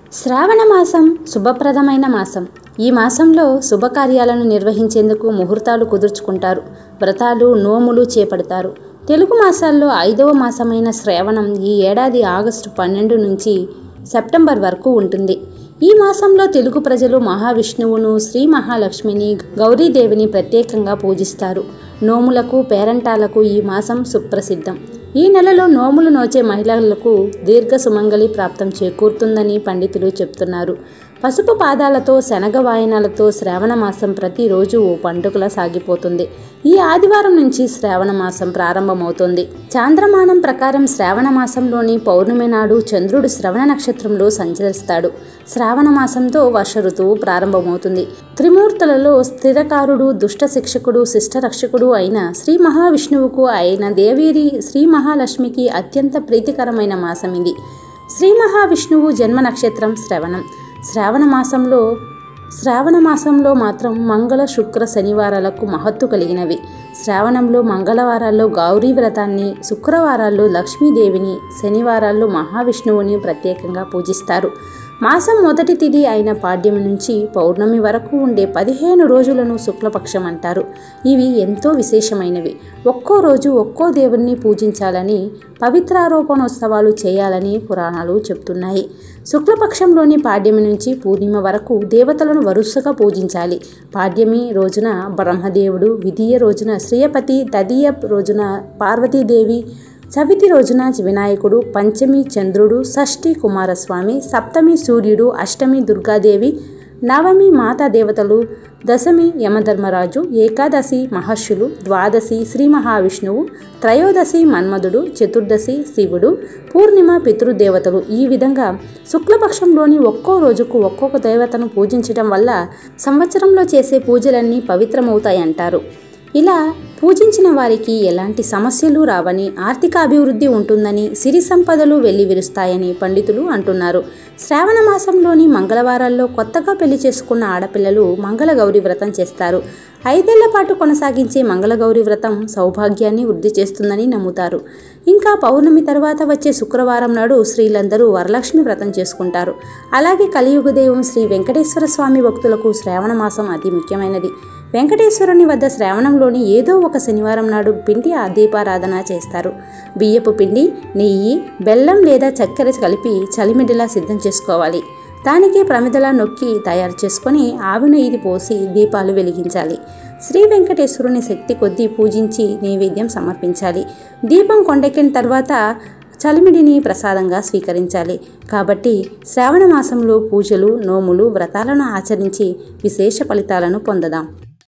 శ్రావణ మాసం శుభప్రదమైన మాసం ఈ మాసంలో శుభకార్యాలను నిర్వహించేందుకు ముహూర్తాలు కుదుర్చుకుంటారు వ్రతాలు నోములు చేపడతారు తెలుగు మాసాల్లో ఐదవ మాసమైన శ్రావణం ఈ ఏడాది ఆగస్టు పన్నెండు నుంచి సెప్టెంబర్ వరకు ఉంటుంది ఈ మాసంలో తెలుగు ప్రజలు మహావిష్ణువును శ్రీ మహాలక్ష్మిని గౌరీదేవిని ప్రత్యేకంగా పూజిస్తారు నోములకు పేరంటాలకు ఈ మాసం సుప్రసిద్ధం ఈ నెలలో నోములు నోచే మహిళలకు దీర్ఘ సుమంగళి ప్రాప్తం చేకూరుతుందని పండితులు చెప్తున్నారు పసుపు పాదాలతో శనగ వాయనాలతో శ్రావణ మాసం ప్రతిరోజు ఓ పండుగలా సాగిపోతుంది ఈ ఆదివారం నుంచి శ్రావణ మాసం ప్రారంభమవుతుంది చాంద్రమానం ప్రకారం శ్రావణ మాసంలోని పౌర్ణమి నాడు చంద్రుడు శ్రవణ నక్షత్రంలో సంచరిస్తాడు శ్రావణ మాసంతో వర్ష ఋతువు ప్రారంభమవుతుంది త్రిమూర్తులలో స్థిరకారుడు దుష్ట శిక్షకుడు శిష్టరక్షకుడు అయిన శ్రీ మహావిష్ణువుకు అయిన దేవేరి శ్రీ మహాలక్ష్మికి అత్యంత ప్రీతికరమైన మాసం ఇది శ్రీ మహావిష్ణువు జన్మ నక్షత్రం శ్రవణం శ్రావణ మాసంలో శ్రావణ మాసంలో మాత్రం మంగళ శుక్ర శనివారాలకు మహత్తు కలిగినవి శ్రావణంలో మంగళవారాల్లో గౌరీ వ్రతాన్ని శుక్రవారాల్లో లక్ష్మీదేవిని శనివారాల్లో మహావిష్ణువుని ప్రత్యేకంగా పూజిస్తారు మాసం మొదటి తిథి అయిన పాడ్యమి నుంచి పౌర్ణమి వరకు ఉండే పదిహేను రోజులను శుక్లపక్షం అంటారు ఇవి ఎంతో విశేషమైనవి ఒక్కో రోజు ఒక్కో దేవుణ్ణి పూజించాలని పవిత్రారోపణోత్సవాలు చేయాలని పురాణాలు చెప్తున్నాయి శుక్లపక్షంలోని పాడ్యమి నుంచి పూర్ణిమ వరకు దేవతలను వరుసగా పూజించాలి పాడ్యమి రోజున బ్రహ్మదేవుడు విధియ రోజున శ్రీయపతి తదియ రోజున పార్వతీదేవి చవితి రోజున వినాయకుడు పంచమి చంద్రుడు షష్ఠి కుమారస్వామి సప్తమి సూర్యుడు అష్టమి దుర్గాదేవి నవమి మాతా దేవతలు దశమి యమధర్మరాజు ఏకాదశి మహర్షులు ద్వాదశి శ్రీ మహావిష్ణువు త్రయోదశి మన్మధుడు చతుర్దశి శివుడు పూర్ణిమ పితృదేవతలు ఈ విధంగా శుక్లపక్షంలోని ఒక్కో రోజుకు ఒక్కొక్క దేవతను పూజించడం వల్ల సంవత్సరంలో చేసే పూజలన్నీ పవిత్రమవుతాయంటారు ఇలా పూజించిన వారికి ఎలాంటి సమస్యలు రావని ఆర్థిక అభివృద్ధి ఉంటుందని సిరి సంపదలు వెళ్లి విరుస్తాయని పండితులు అంటున్నారు శ్రావణ మాసంలోని మంగళవారాల్లో కొత్తగా పెళ్లి చేసుకున్న ఆడపిల్లలు మంగళగౌరి వ్రతం చేస్తారు ఐదేళ్ల పాటు కొనసాగించే మంగళగౌరి వ్రతం సౌభాగ్యాన్ని వృద్ధి చేస్తుందని నమ్ముతారు ఇంకా పౌర్ణమి తర్వాత వచ్చే శుక్రవారం నాడు స్త్రీలందరూ వరలక్ష్మి వ్రతం చేసుకుంటారు అలాగే కలియుగ దైవం శ్రీ వెంకటేశ్వర స్వామి భక్తులకు శ్రావణ మాసం అతి ముఖ్యమైనది వెంకటేశ్వరుని వద్ద శ్రావణంలోని ఏదో ఒక శనివారం నాడు పిండి ఆ దీపారాధన చేస్తారు బియ్యపు పిండి నెయ్యి బెల్లం లేదా చక్కెర కలిపి చలిమిడిలా సిద్ధం చేసుకోవాలి దానికి ప్రమిదలా నొక్కి తయారు చేసుకొని ఆవి నెయ్యి పోసి దీపాలు వెలిగించాలి శ్రీ వెంకటేశ్వరుని శక్తి కొద్దీ పూజించి నైవేద్యం సమర్పించాలి దీపం కొండెక్కిన తర్వాత చలిమిడిని ప్రసాదంగా స్వీకరించాలి కాబట్టి శ్రావణ మాసంలో పూజలు నోములు వ్రతాలను ఆచరించి విశేష ఫలితాలను పొందదాం